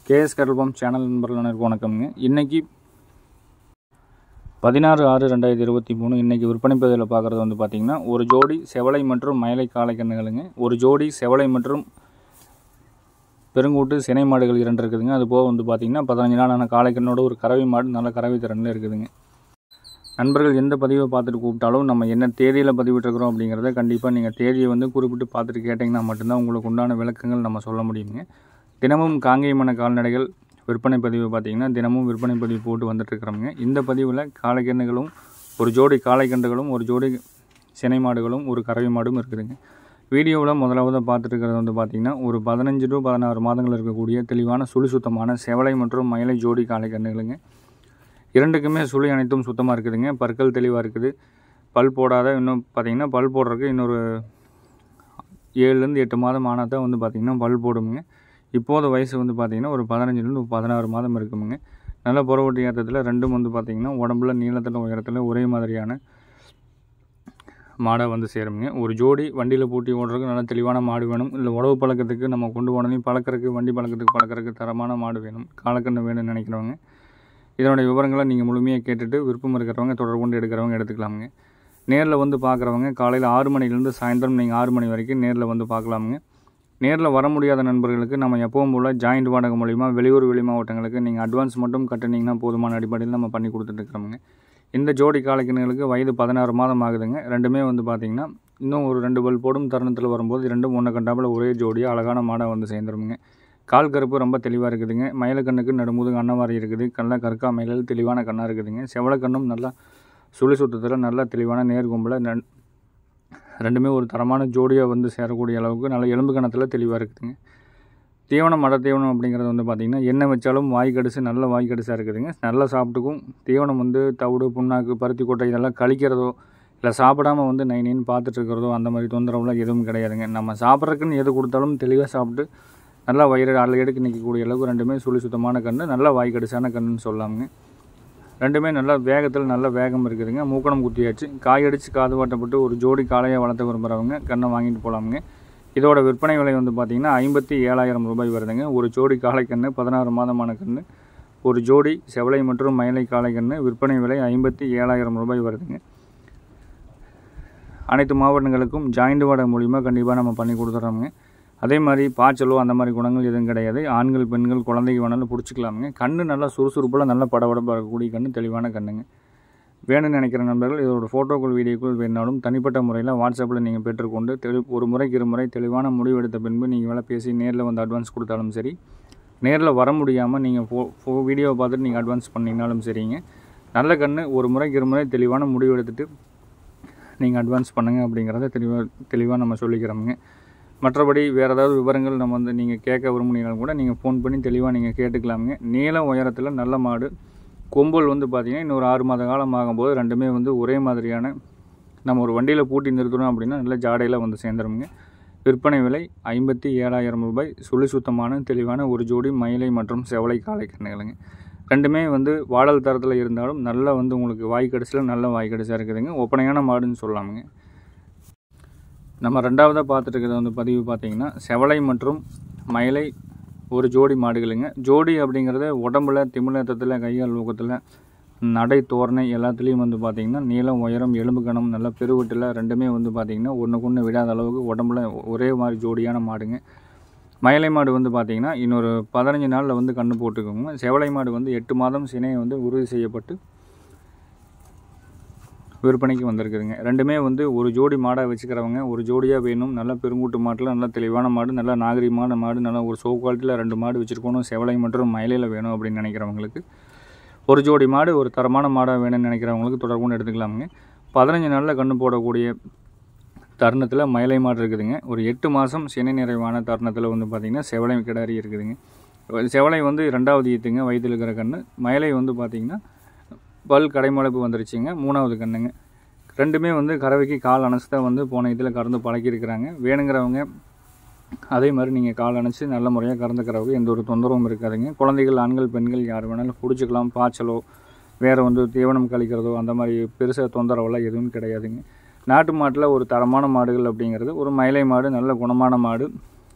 KS கடல்பம் channel நண்பர்கள் அனைவருக்கும் வணக்கம்ங்க இன்றைக்கி பதினாறு ஆறு ரெண்டாயிரத்தி இருபத்தி மூணு இன்றைக்கி விற்பனை பதிவில் பார்க்குறது வந்து பார்த்திங்கன்னா ஒரு ஜோடி செவலை மற்றும் மயிலை காளைக்கண்ணுகளுங்க ஒரு ஜோடி செவலை மற்றும் பெருங்கூட்டு சினை மாடுகள் இரண்டு இருக்குதுங்க அது போக வந்து பார்த்திங்கன்னா பதினஞ்சு நாளான காளைக்கண்ணோட ஒரு கறவை மாடு நல்ல கறவை திறனில் இருக்குதுங்க நண்பர்கள் எந்த பதிவை பார்த்துட்டு கூப்பிட்டாலும் நம்ம என்ன தேதியில் பதிவிட்டிருக்கிறோம் அப்படிங்கிறத கண்டிப்பாக நீங்கள் தேதியை வந்து குறிப்பிட்டு பார்த்துட்டு கேட்டிங்கன்னா மட்டும்தான் உங்களுக்கு உண்டான விளக்கங்கள் நம்ம சொல்ல முடியுங்க தினமும் காங்கேயமான கால்நடைகள் விற்பனை பதிவு பார்த்திங்கன்னா தினமும் விற்பனை பதிவு போட்டு வந்துட்டுருக்குறோங்க இந்த பதிவில் காளைக்கன்றுகளும் ஒரு ஜோடி காளைக்கன்றுகளும் ஒரு ஜோடி சினை மாடுகளும் ஒரு கறவை மாடும் இருக்குதுங்க வீடியோவில் முதலாவது பார்த்துட்டு இருக்கிறது வந்து பார்த்திங்கன்னா ஒரு பதினஞ்சு டு பதினாறு மாதங்கள் இருக்கக்கூடிய தெளிவான சுழி சுத்தமான செவலை மற்றும் மயிலை ஜோடி காளைக்கன்றுகளுங்க இரண்டுக்குமே சுழி அனைத்தும் சுத்தமாக இருக்குதுங்க பற்கள் தெளிவாக இருக்குது பல் போடாத இன்னும் பார்த்திங்கன்னா பல் போடுறதுக்கு இன்னொரு ஏழுலேருந்து எட்டு மாதம் ஆனால் தான் வந்து பார்த்திங்கன்னா பல் போடுமுங்க இப்போது வயசு வந்து பார்த்திங்கன்னா ஒரு பதினஞ்சுலேருந்து பதினாறு மாதம் இருக்குமுங்க நல்ல புறவட்டி ஏற்றத்தில் ரெண்டும் வந்து பார்த்திங்கன்னா உடம்புல நீளத்தில் உயரத்தில் ஒரே மாதிரியான மாடை வந்து சேருங்க ஒரு ஜோடி வண்டியில் பூட்டி ஓடுறதுக்கு நல்ல தெளிவான மாடு வேணும் இல்லை உழவு பழக்கத்துக்கு நம்ம கொண்டு போனதையும் பழக்கிறதுக்கு வண்டி பழக்கத்துக்கு பழக்கிறதுக்கு தரமான மாடு வேணும் காலக்கண்ணு வேணும்னு நினைக்கிறவங்க இதனுடைய விவரங்களை நீங்கள் முழுமையாக கேட்டுட்டு விருப்பம் இருக்கிறவங்க தொடர்பு கொண்டு எடுக்கிறவங்க எடுத்துக்கலாமுங்க நேரில் வந்து பார்க்குறவங்க காலையில் ஆறு மணிலேருந்து சாயந்தரம் நீங்கள் ஆறு மணி வரைக்கும் நேரில் வந்து பார்க்கலாமுங்க நேரில் வர முடியாத நண்பர்களுக்கு நம்ம எப்பவும் போல் ஜாயிண்ட் வாடகை மூலிமா வெளியூர் வெளி மாவட்டங்களுக்கு நீங்கள் அட்வான்ஸ் மட்டும் கட்டினீங்கன்னா போதுமான அடிப்படையில் நம்ம பண்ணி கொடுத்துட்ருக்குறோமுங்க இந்த ஜோடி காளைக்கிணங்களுக்கு வயது பதினாறு மாதம் ஆகுதுங்க ரெண்டுமே வந்து பார்த்திங்கன்னா இன்னும் ஒரு ரெண்டு பல் போடும் தருணத்தில் வரும்போது ரெண்டும் ஒன்று கண்டாப்பில் ஒரே ஜோடியாக அழகான மாடை வந்து சேர்ந்துருமுங்க கால் கருப்பு ரொம்ப தெளிவாக இருக்குதுங்க மயிலக்கண்ணுக்கு நடுமுதுகு அன்னவாரி இருக்குது கல்ல கற்கா மயிலில் தெளிவான கண்ணாக இருக்குதுங்க செவலக்கண்ணும் நல்லா சுழி சுத்தத்தில் நல்லா தெளிவான நேர்கொம்பில் நன் ரெண்டுமே ஒரு தரமான ஜோடியாக வந்து சேரக்கூடிய அளவுக்கு நல்ல எலும்பு கணத்தில் தெளிவாக இருக்குதுங்க தீவனம் மட தீவனம் அப்படிங்கிறது வந்து பார்த்திங்கன்னா எண்ணெய் வச்சாலும் வாய் கடிச்சு நல்ல வாய் கடிசாக இருக்குதுங்க நல்லா சாப்பிட்டுக்கும் தீவனம் வந்து தவிடு புண்ணாக்கு பருத்தி கொட்டை இதெல்லாம் கழிக்கிறதோ இல்லை சாப்பிடாம வந்து நை நைன்னு பார்த்துட்டு இருக்கிறதோ அந்த மாதிரி தொந்தரவுலாம் எதுவும் கிடையாதுங்க நம்ம சாப்பிட்றதுக்குன்னு எது கொடுத்தாலும் தெளிவாக சாப்பிட்டு நல்லா வயிறு அரை எடுக்கு நிற்கக்கூடிய அளவுக்கு ரெண்டுமே சுழி சுத்தமான கன்று நல்லா வாய் கடிசான கன்றுன்னு சொல்லாமுங்க ரெண்டுமே நல்லா வேகத்தில் நல்ல வேகம் இருக்குதுங்க மூக்கணம் குத்தியாச்சு காய் அடித்து காது வாட்டப்பட்டு ஒரு ஜோடி காளையை வளர்த்த விரும்புகிறவங்க கண்ணை வாங்கிட்டு போகலாமுங்க இதோட விற்பனை விலை வந்து பார்த்திங்கன்னா ஐம்பத்தி ஏழாயிரம் ரூபாய் வருதுங்க ஒரு ஜோடி காளைக்கன்று பதினாறு மாதமான கன்று ஒரு ஜோடி செவலை மற்றும் மயிலை காளைக்கன்று விற்பனை விலை ஐம்பத்தி ஏழாயிரம் ரூபாய் வருதுங்க அனைத்து மாவட்டங்களுக்கும் ஜாயிண்ட் வாடகை மூலிமா கண்டிப்பாக நம்ம பண்ணி கொடுத்துட்றோமுங்க அதே மாதிரி பாய்ச்சலோ அந்த மாதிரி குணங்கள் எதுவும் கிடையாது ஆண்கள் பெண்கள் குழந்தைக்கு வேணாலும் பிடிச்சிக்கலாமுங்க கண்ணு நல்லா சுறுசுறுப்பில் நல்லா படபடப்பாக இருக்கக்கூடிய கண்ணு தெளிவான கண்ணுங்க வேணும்னு நினைக்கிற நண்பர்கள் இதோட ஃபோட்டோக்கள் வீடியோக்கள் வேணாலும் தனிப்பட்ட முறையில் வாட்ஸ்அப்பில் நீங்கள் பெற்றுக்கொண்டு தெளி ஒரு முறைக்கு இரு முறை தெளிவான முடிவு எடுத்த பின்பு நீங்கள் வேலை பேசி நேரில் வந்து அட்வான்ஸ் கொடுத்தாலும் சரி நேரில் வர முடியாமல் நீங்கள் ஃபோ ஃபோ வீடியோவை பார்த்துட்டு நீங்கள் அட்வான்ஸ் பண்ணிங்கனாலும் சரிங்க நல்ல கண்ணு ஒரு முறைக்கு இரு முறை தெளிவான முடிவு எடுத்துகிட்டு நீங்கள் அட்வான்ஸ் பண்ணுங்கள் அப்படிங்கிறத தெளிவாக தெளிவாக நம்ம சொல்லிக்கிறோமுங்க மற்றபடி வேறு ஏதாவது விவரங்கள் நம்ம வந்து நீங்கள் கேட்க விரும்புனீங்களும் கூட நீங்கள் ஃபோன் பண்ணி தெளிவாக நீங்கள் கேட்டுக்கலாமுங்க நீளம் உயரத்தில் நல்ல மாடு கொம்பல் வந்து பார்த்திங்கன்னா இன்னொரு ஆறு மாத காலம் ஆகும்போது ரெண்டுமே வந்து ஒரே மாதிரியான நம்ம ஒரு வண்டியில் பூட்டி நிறுத்தணும் அப்படின்னா நல்ல ஜாடையில் வந்து சேர்ந்துருமுங்க விற்பனை விலை ஐம்பத்தி ஏழாயிரம் ரூபாய் சுழி சுத்தமான தெளிவான ஒரு ஜோடி மயிலை மற்றும் செவலை காளை கண்ணுகளுங்க ரெண்டுமே வந்து வாடல் தரத்தில் இருந்தாலும் நல்லா வந்து உங்களுக்கு வாய் கடிசில் நல்ல வாய் கடிசாக இருக்குதுங்க ஒப்பனையான மாடுன்னு சொல்லலாமுங்க நம்ம ரெண்டாவதாக பார்த்துட்டு இருக்கிறது வந்து பதிவு பார்த்திங்கன்னா செவலை மற்றும் மயிலை ஒரு ஜோடி மாடுகளுங்க ஜோடி அப்படிங்கிறது உடம்புல திமிழத்தத்தில் கையால் ஊக்கத்தில் நடை தோரணை எல்லாத்துலேயும் வந்து பார்த்திங்கன்னா நீளம் உயரம் எலும்பு கணம் நல்லா பெருவட்டில் ரெண்டுமே வந்து பார்த்திங்கன்னா ஒன்றுக்கு ஒன்று விடாத அளவுக்கு உடம்புல ஒரே மாதிரி ஜோடியான மாடுங்க மயிலை மாடு வந்து பார்த்திங்கன்னா இன்னொரு பதினஞ்சு நாளில் வந்து கன்று போட்டுக்கோங்க செவலை மாடு வந்து எட்டு மாதம் சினையை வந்து உறுதி செய்யப்பட்டு விற்பனைக்கு வந்திருக்குதுங்க ரெண்டுமே வந்து ஒரு ஜோடி மாடாக வச்சுக்கிறவங்க ஒரு ஜோடியாக வேணும் நல்லா பெருங்கூட்டு மாட்டில் நல்லா தெளிவான மாடு நல்லா நாகரிகமான மாடு நல்லா ஒரு சோ குவாலிட்டியில் ரெண்டு மாடு வச்சுருக்கணும் செவலை மற்றும் மயிலையில் வேணும் அப்படின்னு நினைக்கிறவங்களுக்கு ஒரு ஜோடி மாடு ஒரு தரமான மாடாக வேணும்னு நினைக்கிறவங்களுக்கு தொடர்புன்னு எடுத்துக்கலாமுங்க பதினஞ்சு நாளில் கன்று போடக்கூடிய தருணத்தில் மயிலை மாடு இருக்குதுங்க ஒரு எட்டு மாதம் சினை நிறைவான தருணத்தில் வந்து பார்த்திங்கன்னா செவலை கிடாரி இருக்குதுங்க செவலை வந்து ரெண்டாவது ஈத்துங்க வயிற்றில் இருக்கிற கன்று மயிலை வந்து பார்த்திங்கன்னா பல் கடைமளப்பு வந்துருச்சுங்க மூணாவது கண்ணுங்க ரெண்டுமே வந்து கறவைக்கு கால் அணைச்சி தான் வந்து போன இதில் கறந்து பழக்கியிருக்கிறாங்க வேணுங்கிறவங்க அதே மாதிரி நீங்கள் கால் அணைச்சி நல்ல முறையாக கறந்துக்கிறவங்க எந்த ஒரு தொந்தரவும் இருக்காதுங்க குழந்தைகள் ஆண்கள் பெண்கள் யார் வேணாலும் பிடிச்சிக்கலாம் பாய்ச்சலோ வேறு வந்து தீவனம் கழிக்கிறதோ அந்த மாதிரி பெருசாக தொந்தரவெல்லாம் எதுவும் கிடையாதுங்க நாட்டு மாட்டில் ஒரு தரமான மாடுகள் அப்படிங்கிறது ஒரு மயிலை மாடு நல்ல குணமான மாடு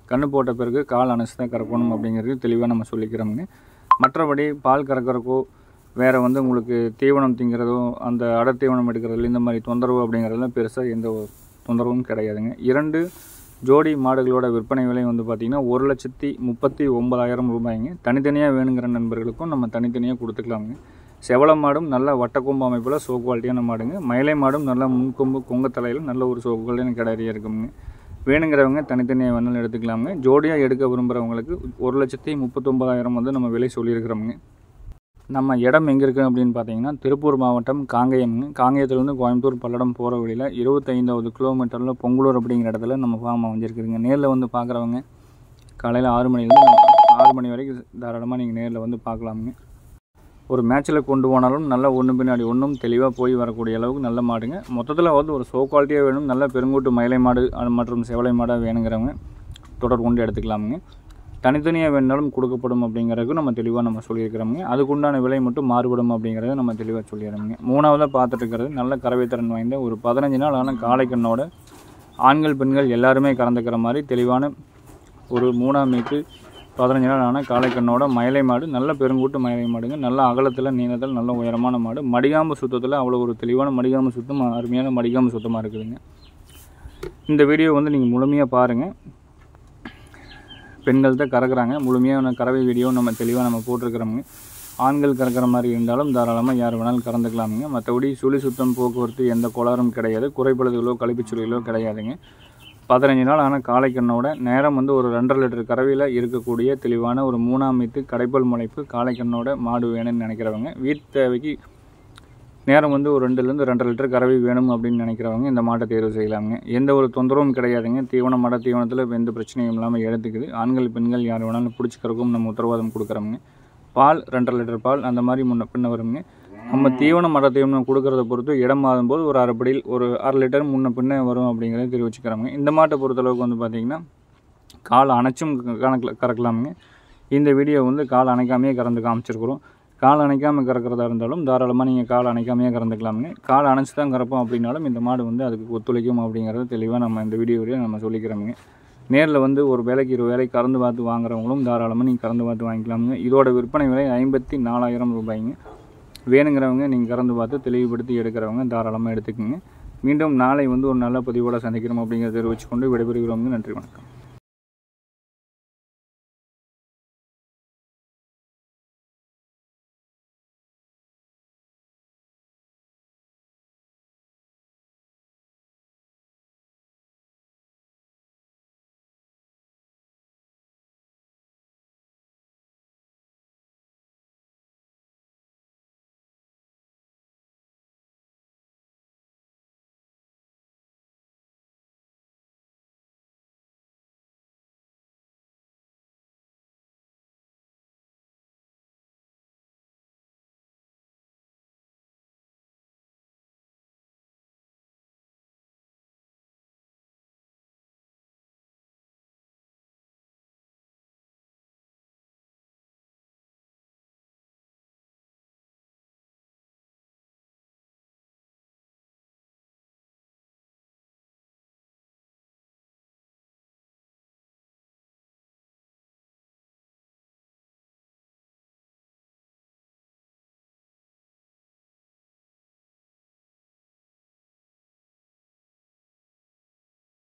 கண்ணு போட்ட பிறகு கால் அணைச்சி தான் கறக்கணும் அப்படிங்கிறது தெளிவாக நம்ம சொல்லிக்கிறோமுங்க மற்றபடி பால் கறக்கறக்கோ வேறு வந்து உங்களுக்கு தீவனம் திங்கிறதோ அந்த அடர் தீவனம் எடுக்கிறதுல இந்த மாதிரி தொந்தரவு அப்படிங்கிறதுலாம் பெருசாக எந்த ஒரு தொந்தரவும் கிடையாதுங்க இரண்டு ஜோடி மாடுகளோட விற்பனை விலை வந்து பார்த்திங்கன்னா ஒரு லட்சத்தி முப்பத்தி ஒன்பதாயிரம் ரூபாய்ங்க தனித்தனியாக வேணுங்கிற நண்பர்களுக்கும் நம்ம தனித்தனியாக கொடுத்துக்கலாமுங்க செவள மாடும் நல்ல வட்டக்கொம்பு அமைப்பில் சோ குவாலிட்டியான மாடுங்க மயிலை மாடும் நல்ல முன்கொம்பு கொங்க தலையில் நல்ல ஒரு சோ குவாலிட்டியான கிடாரியாக இருக்குங்க வேணுங்கிறவங்க தனித்தனியாக வேணாலும் எடுத்துக்கலாமுங்க ஜோடியாக எடுக்க விரும்புகிறவங்களுக்கு ஒரு லட்சத்தி முப்பத்தொம்பதாயிரம் வந்து நம்ம விலை சொல்லியிருக்கிறோமுங்க நம்ம இடம் எங்கே இருக்குது அப்படின்னு பார்த்தீங்கன்னா திருப்பூர் மாவட்டம் காங்கேயம்ங்க காங்கேயத்துலேருந்து கோயம்புத்தூர் பல்லடம் போகிற வழியில் இருபத்தைந்தாவது கிலோமீட்டரில் பொங்கலூர் அப்படிங்கிற இடத்துல நம்ம ஃபார்ம் அமைஞ்சிருக்குதுங்க நேரில் வந்து பார்க்குறவங்க காலையில் ஆறு மணிலேருந்து ஆறு மணி வரைக்கும் தாராளமாக நீங்கள் நேரில் வந்து பார்க்கலாமுங்க ஒரு மேட்ச்சில் கொண்டு போனாலும் நல்லா ஒன்று பின்னாடி ஒன்றும் தெளிவாக போய் வரக்கூடிய அளவுக்கு நல்ல மாடுங்க மொத்தத்தில் வந்து ஒரு சோ குவாலிட்டியாக வேணும் நல்ல பெருங்கூட்டு மயிலை மாடு அது மற்றும் செவலை மாடாக வேணுங்கிறவங்க தொடர் கொண்டு எடுத்துக்கலாமுங்க தனித்தனியாக வேணாலும் கொடுக்கப்படும் அப்படிங்கிறதுக்கு நம்ம தெளிவாக நம்ம சொல்லியிருக்கிறோமுங்க அதுக்குண்டான விலை மட்டும் மாறுபடும் அப்படிங்கிறத நம்ம தெளிவாக சொல்லிடுறோமுங்க மூணாவதாக பார்த்துட்டு இருக்கிறது நல்ல கறவைத்திறன் வாய்ந்த ஒரு பதினஞ்சு நாள் ஆன காளைக்கண்ணோட ஆண்கள் பெண்கள் எல்லாருமே கறந்துக்கிற மாதிரி தெளிவான ஒரு மூணாம் மீட்டு பதினஞ்சு நாள் ஆன காளைக்கண்ணோட மயிலை மாடு நல்ல பெருங்கூட்டு மயிலை மாடுங்க நல்ல அகலத்தில் நீளத்தில் நல்ல உயரமான மாடு மடிகாம்பு சுத்தத்தில் அவ்வளோ ஒரு தெளிவான மடிகாம்பு சுத்தம் அருமையான மடிகாம்பு சுத்தமாக இருக்குதுங்க இந்த வீடியோ வந்து நீங்கள் முழுமையாக பாருங்கள் பெண்கள் தான் கறக்குறாங்க முழுமையான கறவை வீடியோ நம்ம தெளிவாக நம்ம போட்டிருக்கிறோமுங்க ஆண்கள் கறக்கிற மாதிரி இருந்தாலும் தாராளமாக யார் வேணாலும் கறந்துக்கலாமுங்க மற்றபடி சுழி சுத்தம் போக்குவரத்து எந்த கோளாறும் கிடையாது குறைபழுதுகளோ கழிப்புச்சுழிகளோ கிடையாதுங்க பதினஞ்சு நாள் ஆன காளைக்கண்ணோட நேரம் வந்து ஒரு ரெண்டரை லிட்டர் கறவையில் இருக்கக்கூடிய தெளிவான ஒரு மூணாம் மீத்து கடைப்பல் முளைப்பு காளைக்கண்ணோட மாடு வேணும்னு நினைக்கிறவங்க வீட்டு தேவைக்கு நேரம் வந்து ஒரு ரெண்டுலேருந்து ரெண்டரை லிட்டர் கறவை வேணும் அப்படின்னு நினைக்கிறவங்க இந்த மாட்டை தேர்வு செய்யலாமுங்க எந்த ஒரு தொந்தரவும் கிடையாதுங்க தீவனம் மட தீவனத்தில் எந்த பிரச்சனையும் இல்லாமல் எடுத்துக்குது ஆண்கள் பெண்கள் யார் வேணாலும் பிடிச்சிக்கிறக்கும் நம்ம உத்தரவாதம் கொடுக்குறோமுங்க பால் ரெண்டரை லிட்டர் பால் அந்த மாதிரி முன்ன பின்ன வருங்க நம்ம தீவனம் மட தீவனம் கொடுக்கறத பொறுத்து இடம் மாறும்போது ஒரு அரைப்படியில் ஒரு அரை லிட்டர் முன்ன பின்ன வரும் அப்படிங்கிறத தெரிவிச்சுக்கிறாங்க இந்த மாட்டை பொறுத்தளவுக்கு வந்து பார்த்திங்கன்னா கால் அணைச்சும் கணக்கில் கறக்கலாமுங்க இந்த வீடியோ வந்து கால் அணைக்காமையே கறந்து காமிச்சிருக்கிறோம் கால் அணைக்காமல் கறக்கிறதா இருந்தாலும் தாராளமாக நீங்கள் கால் அணைக்காமையே கறந்துக்கலாமுங்க கால் அணைச்சி தான் கறப்போம் அப்படின்னாலும் இந்த மாடு வந்து அதுக்கு ஒத்துழைக்கும் அப்படிங்கிறத தெளிவாக நம்ம இந்த வீடியோவிலேயே நம்ம சொல்லிக்கிறோமுங்க நேரில் வந்து ஒரு வேலைக்கு இரு வேலை கறந்து பார்த்து வாங்குறவங்களும் தாராளமாக நீங்கள் கறந்து பார்த்து வாங்கிக்கலாமுங்க இதோட விற்பனை விலை ஐம்பத்தி நாலாயிரம் ரூபாய்ங்க வேணுங்கிறவங்க நீங்கள் கறந்து பார்த்து தெளிவுபடுத்தி எடுக்கிறவங்க தாராளமாக எடுத்துக்கோங்க மீண்டும் நாளை வந்து ஒரு நல்ல பதிவோடு சந்திக்கிறோம் அப்படிங்கிறத தெரிவிச்சுக்கொண்டு விடைபெறுகிறோங்க நன்றி வணக்கம்